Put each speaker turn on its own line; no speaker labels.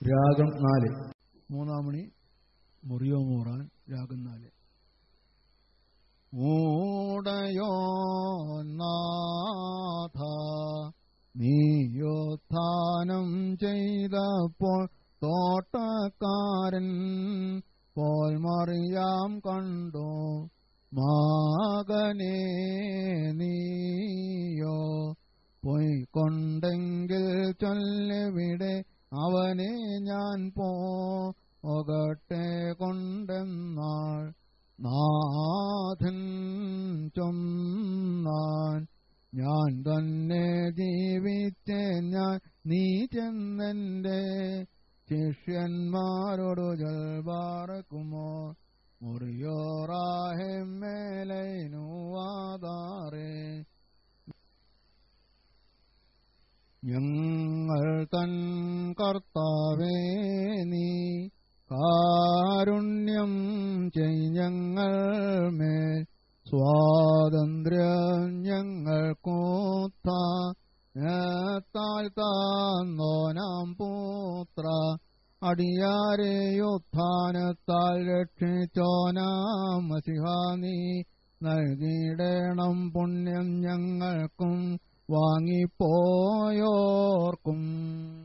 രാഗം നാല്
മൂന്നാം മണി മുറിയോ മൂറാൻ രാഗം നാല് ഊടയോ നാഥ നീയോത്ഥാനം ചെയ്തപ്പോൾ തോട്ടക്കാരൻ പോൽ മറിയാം കണ്ടു മകനെ നീയോ പോയിക്കൊണ്ടെങ്കിൽ ചൊല്ലിവിടെ അവനെ ഞാൻ പോകട്ടെ കൊണ്ടെന്നാൾ നാഥൻ ചൊന്നാൻ ഞാൻ തന്നെ ജീവിച്ച് ഞാൻ നീ ചെന്നെന്റെ ശിഷ്യന്മാരോടു ജൽബാറക്കുമോ മുറിയോറാഹെമ്മേലൈനുവാതാറേ ഞങ്ങൾ തൻ കർത്താവേ നീ കാരുണ്യം ചെയ്യങ്ങൾ മേൽ സ്വാതന്ത്ര്യം ഞങ്ങൾ കൂത്ത താഴ്ത്താന്നോനാം പുത്ര അടിയാരെ യുത്ഥാനത്താൽ രക്ഷിച്ചോനാം മസിഹാനി നൽകിയിടണം പുണ്യം ഞങ്ങൾക്കും വാങ്ങിപ്പോയോർക്കും